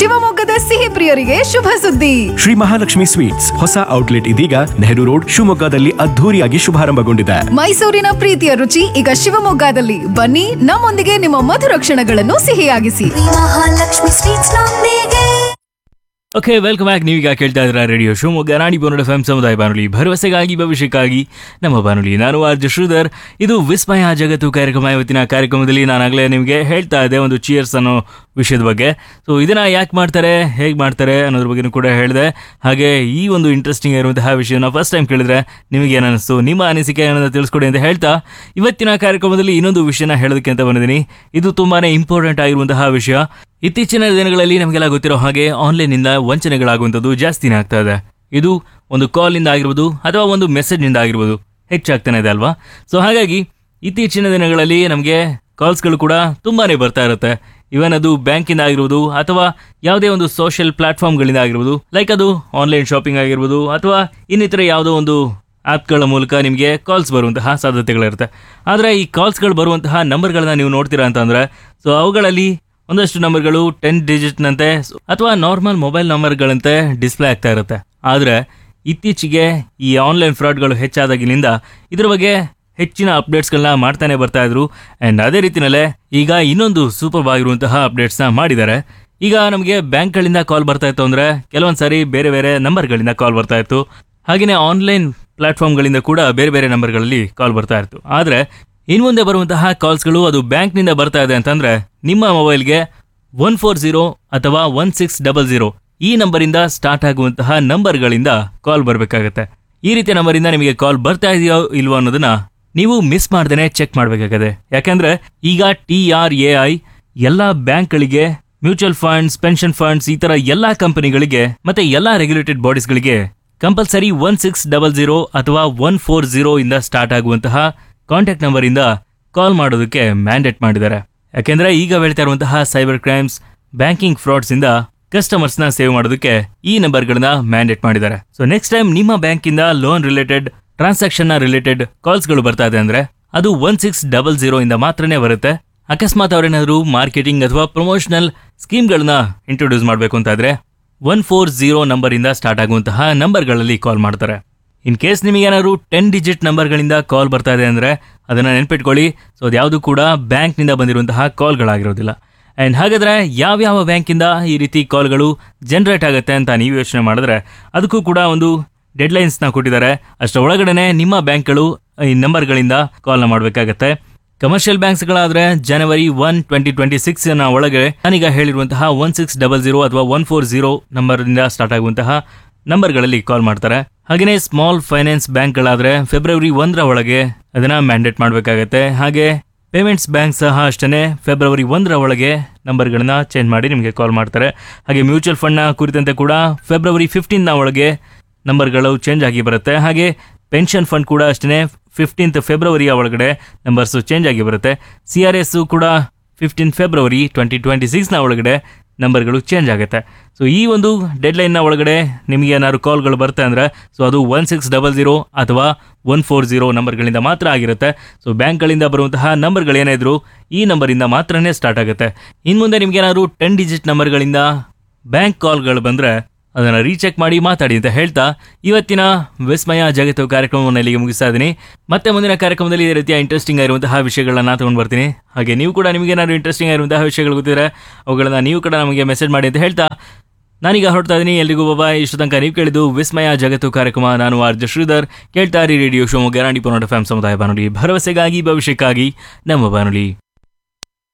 ಶಿವಮೊಗ್ಗದ ಸಿಹಿ ಪ್ರಿಯರಿಗೆ ಶುಭ ಸುದ್ದಿ ಶ್ರೀ ಮಹಾಲಕ್ಷ್ಮಿ ಸ್ವೀಟ್ಸ್ ಹೊಸ ಔಟ್ಲೆಟ್ ಇದೀಗ ನೆಹರು ರೋಡ್ ಶಿವಮೊಗ್ಗದಲ್ಲಿ ಅದ್ಧೂರಿಯಾಗಿ ಶುಭಾರಂಭಗೊಂಡಿದೆ ಮೈಸೂರಿನ ಪ್ರೀತಿಯ ರುಚಿ ಈಗ ಶಿವಮೊಗ್ಗದಲ್ಲಿ ಬನ್ನಿ ನಮ್ಮೊಂದಿಗೆ ನಿಮ್ಮ ಮಧುರ ಕ್ಷಣಗಳನ್ನು ಸಿಹಿಯಾಗಿಸಿ ಮಹಾಲಕ್ಷ್ಮಿ ಸ್ವೀಟ್ಸ್ ನೊಂದಿಗೆ ಓಕೆ ವೆಲ್ಕಮ್ ಬ್ಯಾಕ್ ನೀವೀಗ ಕೇಳ್ತಾ ಇದ್ದೀರಾ ರೇಡಿಯೋ ಶಿವಮೊಗ್ಗ ರಾಣಿ ಬೋನಡ್ ಎಫ್ ಸಮುದಾಯ ಬಾನುಲಿ ಭರವಸೆಗಾಗಿ ಭವಿಷ್ಯಕ್ಕಾಗಿ ನಮ್ಮ ಬಾನುಲಿ ನಾನು ಆರ್ಜ ಶ್ರೀಧರ್ ಇದು ವಿಸ್ಮಯ ಜಗತ್ತು ಕಾರ್ಯಕ್ರಮ ಇವತ್ತಿನ ಕಾರ್ಯಕ್ರಮದಲ್ಲಿ ನಾನಾಗಲೇ ನಿಮಗೆ ಹೇಳ್ತಾ ಇದ್ದೆ ಒಂದು ಚಿಯರ್ಸ್ ಅನ್ನೋ ವಿಷಯದ ಬಗ್ಗೆ ಸೊ ಇದನ್ನ ಯಾಕೆ ಮಾಡ್ತಾರೆ ಹೇಗೆ ಮಾಡ್ತಾರೆ ಅನ್ನೋದ್ರ ಬಗ್ಗೆನೂ ಕೂಡ ಹೇಳಿದೆ ಹಾಗೆ ಈ ಒಂದು ಇಂಟ್ರೆಸ್ಟಿಂಗ್ ಇರುವಂತಹ ವಿಷಯನ ಫಸ್ಟ್ ಟೈಮ್ ಕೇಳಿದ್ರೆ ನಿಮಗೆ ಏನಿಸ್ತು ನಿಮ್ಮ ಅನಿಸಿಕೆ ಏನನ್ನ ತಿಳಿಸ್ಕೊಡಿ ಅಂತ ಹೇಳ್ತಾ ಇವತ್ತಿನ ಕಾರ್ಯಕ್ರಮದಲ್ಲಿ ಇನ್ನೊಂದು ವಿಷಯನ ಹೇಳೋದಕ್ಕೆ ಅಂತ ಬಂದಿದ್ದೀನಿ ಇದು ತುಂಬಾನೇ ಇಂಪಾರ್ಟೆಂಟ್ ಆಗಿರುವಂತಹ ವಿಷಯ ಇತ್ತೀಚಿನ ದಿನಗಳಲ್ಲಿ ನಮಗೆಲ್ಲ ಗೊತ್ತಿರೋ ಹಾಗೆ ಆನ್ಲೈನ್ನಿಂದ ವಂಚನೆಗಳಾಗುವಂಥದ್ದು ಜಾಸ್ತಿನೇ ಆಗ್ತಾ ಇದೆ ಇದು ಒಂದು ಕಾಲ್ನಿಂದ ಆಗಿರ್ಬೋದು ಅಥವಾ ಒಂದು ಮೆಸೇಜ್ನಿಂದ ಆಗಿರ್ಬೋದು ಹೆಚ್ಚಾಗ್ತಾನೆ ಇದೆ ಅಲ್ವಾ ಸೊ ಹಾಗಾಗಿ ಇತ್ತೀಚಿನ ದಿನಗಳಲ್ಲಿ ನಮಗೆ ಕಾಲ್ಸ್ಗಳು ಕೂಡ ತುಂಬಾನೇ ಬರ್ತಾ ಇರುತ್ತೆ ಇವನ್ ಅದು ಬ್ಯಾಂಕಿಂದ ಆಗಿರ್ಬೋದು ಅಥವಾ ಯಾವುದೇ ಒಂದು ಸೋಷಿಯಲ್ ಪ್ಲಾಟ್ಫಾರ್ಮ್ಗಳಿಂದ ಆಗಿರ್ಬೋದು ಲೈಕ್ ಅದು ಆನ್ಲೈನ್ ಶಾಪಿಂಗ್ ಆಗಿರ್ಬೋದು ಅಥವಾ ಇನ್ನಿತರ ಯಾವುದೋ ಒಂದು ಆ್ಯಪ್ಗಳ ಮೂಲಕ ನಿಮಗೆ ಕಾಲ್ಸ್ ಬರುವಂತಹ ಸಾಧ್ಯತೆಗಳಿರುತ್ತೆ ಆದರೆ ಈ ಕಾಲ್ಸ್ಗಳು ಬರುವಂತಹ ನಂಬರ್ಗಳನ್ನ ನೀವು ನೋಡ್ತೀರಾ ಅಂತಂದ್ರೆ ಸೊ ಅವುಗಳಲ್ಲಿ ಒಂದಷ್ಟು ನಂಬರ್ಗಳು ಟೆನ್ ಡಿಜಿಟ್ನಂತೆ ಅಥವಾ ನಾರ್ಮಲ್ ಮೊಬೈಲ್ ನಂಬರ್ಗಳಂತೆ ಡಿಸ್ಪ್ಲೇ ಆಗ್ತಾ ಇರುತ್ತೆ ಆದರೆ ಇತ್ತೀಚೆಗೆ ಈ ಆನ್ಲೈನ್ ಫ್ರಾಡ್ಗಳು ಹೆಚ್ಚಾದಾಗಿನಿಂದ ಇದ್ರ ಬಗ್ಗೆ ಹೆಚ್ಚಿನ ಅಪ್ಡೇಟ್ಸ್ಗಳನ್ನ ಮಾಡ್ತಾನೆ ಬರ್ತಾ ಇದ್ರು ಆ್ಯಂಡ್ ಅದೇ ರೀತಿನಲ್ಲೇ ಈಗ ಇನ್ನೊಂದು ಸೂಪರ್ ಆಗಿರುವಂತಹ ಅಪ್ಡೇಟ್ಸ್ನ ಮಾಡಿದ್ದಾರೆ ಈಗ ನಮಗೆ ಬ್ಯಾಂಕ್ಗಳಿಂದ ಕಾಲ್ ಬರ್ತಾ ಇತ್ತು ಅಂದರೆ ಕೆಲವೊಂದು ಸಾರಿ ಬೇರೆ ಬೇರೆ ನಂಬರ್ಗಳಿಂದ ಕಾಲ್ ಬರ್ತಾ ಇತ್ತು ಹಾಗೆಯೇ ಆನ್ಲೈನ್ ಪ್ಲಾಟ್ಫಾರ್ಮ್ಗಳಿಂದ ಕೂಡ ಬೇರೆ ಬೇರೆ ನಂಬರ್ಗಳಲ್ಲಿ ಕಾಲ್ ಬರ್ತಾ ಇತ್ತು ಆದರೆ ಇನ್ನು ಮುಂದೆ ಬರುವಂತಹ ಕಾಲ್ಸ್ಗಳು ಅದು ಬ್ಯಾಂಕ್ನಿಂದ ಬರ್ತಾ ಇದೆ ಅಂತಂದ್ರೆ ನಿಮ್ಮ ಮೊಬೈಲ್ಗೆ ಒನ್ ಫೋರ್ ಜೀರೋ ಅಥವಾ ಒನ್ ಸಿಕ್ಸ್ ಡಬಲ್ ಜೀರೋ ಈ ನಂಬರಿಂದ ಸ್ಟಾರ್ಟ್ ಆಗುವಂತಹ ನಂಬರ್ಗಳಿಂದ ಕಾಲ್ ಬರಬೇಕಾಗತ್ತೆ ಈ ರೀತಿಯ ನಂಬರಿಂದ ನಿಮಗೆ ಕಾಲ್ ಬರ್ತಾ ಇದೆಯೋ ಇಲ್ವೋ ಅನ್ನೋದನ್ನ ನೀವು ಮಿಸ್ ಮಾಡ್ದೇನೆ ಚೆಕ್ ಮಾಡಬೇಕಾಗತ್ತೆ ಯಾಕಂದ್ರೆ ಈಗ ಟಿ ಆರ್ ಎ ಐ ಎಲ್ಲ ಬ್ಯಾಂಕ್ಗಳಿಗೆ ಮ್ಯೂಚುವಲ್ ಫಂಡ್ಸ್ ಪೆನ್ಷನ್ ಫಂಡ್ಸ್ ಈ ತರ ಎಲ್ಲಾ ಕಂಪನಿಗಳಿಗೆ ಮತ್ತೆ ಎಲ್ಲಾ ರೆಗ್ಯುಲೇಟೆಡ್ ಬಾಡೀಸ್ಗಳಿಗೆ compulsory one six double zero ಅಥವಾ ಒನ್ ಫೋರ್ ಜೀರೋ ಇಂದ ಸ್ಟಾರ್ಟ್ ಆಗುವಂತಹ ಕಾಂಟ್ಯಾಕ್ಟ್ ನಂಬರ್ ಇಂದ ಕಾಲ್ ಮಾಡೋದಕ್ಕೆ ಮ್ಯಾಂಡೇಟ್ ಮಾಡಿದ್ದಾರೆ ಯಾಕೆಂದ್ರೆ ಈಗ ಹೇಳ್ತಾ ಇರುವಂತಹ ಸೈಬರ್ ಕ್ರೈಮ್ಸ್ ಬ್ಯಾಂಕಿಂಗ್ ಫ್ರಾಡ್ಸ್ ಇಂದ ಕಸ್ಟಮರ್ಸ್ ನ ಸೇವ್ ಮಾಡೋದಕ್ಕೆ ಈ ನಂಬರ್ಗಳನ್ನ ಮ್ಯಾಂಡೇಟ್ ಮಾಡಿದ್ದಾರೆ ಸೊ ನೆಕ್ಸ್ಟ್ ಟೈಮ್ ನಿಮ್ಮ ಬ್ಯಾಂಕ್ ಇಂದ ಲೋನ್ ರಿಲೇಟೆಡ್ ಟ್ರಾನ್ಸಾಕ್ಷನ್ ರಿಲೇಟೆಡ್ ಕಾಲ್ಸ್ಗಳು ಬರ್ತಾ ಇದೆ ಅಂದ್ರೆ ಅದು ಒನ್ ಸಿಕ್ಸ್ ಡಬಲ್ ಜೀರೋ ಇಂದ ಮಾತ್ರನೇ ಬರುತ್ತೆ ಅಕಸ್ಮಾತ್ ಅವರೇನಾದ್ರು ಮಾರ್ಕೆಟಿಂಗ್ ಅಥವಾ ಪ್ರಮೋಷನಲ್ ಸ್ಕೀಮ್ಗಳನ್ನ ಇಂಟ್ರೊಡ್ಯೂಸ್ ಮಾಡಬೇಕು ಅಂತ ಇದ್ರೆ ಒನ್ ಫೋರ್ ಜೀರೋ ನಂಬರ್ ಇಂದ ಸ್ಟಾರ್ಟ್ ಆಗುವಂತಹ ನಂಬರ್ಗಳಲ್ಲಿ ಕಾಲ್ ಮಾಡ್ತಾರೆ ಇನ್ ಕೇಸ್ ನಿಮಗೆ ಏನಾದ್ರು ಟೆನ್ ಡಿಜಿಟ್ ನಂಬರ್ಗಳಿಂದ ಕಾಲ್ ಬರ್ತಾ ಇದೆ ಅಂದ್ರೆ ಅದನ್ನ ನೆನ್ಪಿಟ್ಕೊಳ್ಳಿ ಸೊ ಅದ್ಯಾವುದು ಕೂಡ ಬ್ಯಾಂಕ್ನಿಂದ ಬಂದಿರುವಂತಹ ಕಾಲ್ಗಳಾಗಿರೋದಿಲ್ಲ ಆ್ಯಂಡ್ ಹಾಗಾದ್ರೆ ಯಾವ್ಯಾವ ಬ್ಯಾಂಕಿಂದ ಈ ರೀತಿ ಕಾಲ್ಗಳು ಜನರೇಟ್ ಆಗುತ್ತೆ ಅಂತ ನೀವು ಯೋಚನೆ ಮಾಡಿದ್ರೆ ಅದಕ್ಕೂ ಕೂಡ ಒಂದು ಡೆಡ್ಲೈನ್ಸ್ನ ಕೊಟ್ಟಿದ್ದಾರೆ ಅಷ್ಟರ ಒಳಗಡೆನೆ ನಿಮ್ಮ ಬ್ಯಾಂಕ್ಗಳು ಈ ನಂಬರ್ಗಳಿಂದ ಕಾಲ್ನ ಮಾಡಬೇಕಾಗತ್ತೆ ಕಮರ್ಷಿಯಲ್ ಬ್ಯಾಂಕ್ಸ್ಗಳಾದ್ರೆ January one twenty twenty six ನ ಒಳಗೆ ನಾನೀಗ ಹೇಳಿರುವಂತಹ ಒನ್ ಸಿಕ್ಸ್ ಡಬಲ್ ಜೀರೋ ಅಥವಾ ಒನ್ ಫೋರ್ ಜೀರೋ ನಂಬರ್ನಿಂದ ಸ್ಟಾರ್ಟ್ ಆಗುವಂತಹ ನಂಬರ್ಗಳಲ್ಲಿ ಕಾಲ್ ಮಾಡ್ತಾರೆ ಹಾಗೆಯೇ ಸ್ಮಾಲ್ ಫೈನಾನ್ಸ್ ಬ್ಯಾಂಕ್ಗಳಾದ್ರೆ ಫೆಬ್ರವರಿ ಒಂದರ ಒಳಗೆ ಅದನ್ನ ಮ್ಯಾಂಡೇಟ್ ಮಾಡಬೇಕಾಗತ್ತೆ ಹಾಗೆ ಪೇಮೆಂಟ್ಸ್ ಬ್ಯಾಂಕ್ ಸಹ ಅಷ್ಟೇ ಫೆಬ್ರವರಿ ಒಂದರ ಒಳಗೆ ನಂಬರ್ಗಳನ್ನ ಚೇಂಜ್ ಮಾಡಿ ನಿಮಗೆ ಕಾಲ್ ಮಾಡ್ತಾರೆ ಹಾಗೆ ಮ್ಯೂಚುವಲ್ ಫಂಡ್ನ ಕುರಿತಂತೆ ಕೂಡ ಫೆಬ್ರವರಿ ಫಿಫ್ಟೀನ್ನ ಒಳಗೆ ನಂಬರ್ಗಳು ಚೇಂಜ್ ಆಗಿ ಬರುತ್ತೆ ಹಾಗೆ ಪೆನ್ಷನ್ ಫಂಡ್ ಕೂಡ ಅಷ್ಟೇ ಫಿಫ್ಟೀನ್ತ್ ಫೆಬ್ರವರಿಯ ಒಳಗಡೆ ನಂಬರ್ಸು ಚೇಂಜ್ ಆಗಿ ಬರುತ್ತೆ ಸಿ ಆರ್ ಎಸ್ ಕೂಡ ಫಿಫ್ಟೀನ್ ಫೆಬ್ರವರಿ ಟ್ವೆಂಟಿ ಟ್ವೆಂಟಿ ಸಿಕ್ಸ್ನ ಒಳಗಡೆ ನಂಬರ್ಗಳು ಚೇಂಜ್ ಆಗುತ್ತೆ ಸೊ ಈ ಒಂದು ಡೆಡ್ಲೈನ್ನ ಒಳಗಡೆ ನಿಮಗೆ ಏನಾದ್ರು ಕಾಲ್ಗಳು ಬರುತ್ತೆ ಅಂದರೆ ಸೊ ಅದು ಒನ್ ಸಿಕ್ಸ್ ಡಬಲ್ ಜೀರೋ ಅಥವಾ ಒನ್ ಫೋರ್ ಜೀರೋ ನಂಬರ್ಗಳಿಂದ ಮಾತ್ರ ಆಗಿರುತ್ತೆ ಸೊ ಬ್ಯಾಂಕ್ಗಳಿಂದ ಬರುವಂತಹ ನಂಬರ್ಗಳು ಇದ್ರು ಈ ನಂಬರಿಂದ ಮಾತ್ರನೇ ಸ್ಟಾರ್ಟ್ ಆಗುತ್ತೆ ಇನ್ನು ಮುಂದೆ ನಿಮ್ಗೆ ಏನಾದ್ರು ಟೆನ್ ಡಿಜಿಟ್ ನಂಬರ್ಗಳಿಂದ ಬ್ಯಾಂಕ್ ಕಾಲ್ಗಳು ಬಂದರೆ ಅದನ್ನು ರೀಚೆಕ್ ಮಾಡಿ ಮಾತಾಡಿ ಅಂತ ಹೇಳ್ತಾ ಇವತ್ತಿನ ವಿಸ್ಮಯ ಜಗತ್ತು ಕಾರ್ಯಕ್ರಮವನ್ನು ಇಲ್ಲಿಗೆ ಮುಗಿಸ್ತಾ ಇದ್ದೀನಿ ಮತ್ತೆ ಮುಂದಿನ ಕಾರ್ಯಕ್ರಮದಲ್ಲಿ ಇದೇ ರೀತಿಯ ಇಂಟ್ರೆಸ್ಟಿಂಗ್ ಆಗಿರುವಂತಹ ವಿಷಯಗಳನ್ನ ತಗೊಂಡು ಬರ್ತೀನಿ ಹಾಗೆ ನೀವು ಕೂಡ ನಿಮಗೆ ಏನಾದ್ರು ಇಂಟ್ರೆಸ್ಟಿಂಗ್ ಆಗಿರುವಂತಹ ವಿಷಯಗಳು ಗೊತ್ತಿದ್ರೆ ಅವುಗಳನ್ನ ನೀವು ಕೂಡ ನಮಗೆ ಮೆಸೇಜ್ ಮಾಡಿ ಅಂತ ಹೇಳ್ತಾ ನಾನೀಗ ಹೊರಡ್ತಾ ಇದ್ದೀನಿ ಎಲ್ರಿಗೂ ಬಾಬಾ ಇಷ್ಟು ತನಕ ನೀವು ಕೇಳಿದ್ದು ವಿಸ್ಮಯ ಜಗತ್ತು ಕಾರ್ಯಕ್ರಮ ನಾನು ಆರ್ಜ ಶ್ರೀಧರ್ ಕೇಳ್ತಾ ಇರಿ ರೇಡಿಯೋ ಶಿವಮೊಗ್ಗ ರಾಣಿ ಪೊನ್ನಡ ಫ್ಯಾಮ್ ಸಮುದಾಯ ಬಾನುಲಿ ಭರವಸೆಗಾಗಿ ಭವಿಷ್ಯಕ್ಕಾಗಿ ನಮ್ಮ ಬಾನುಲಿ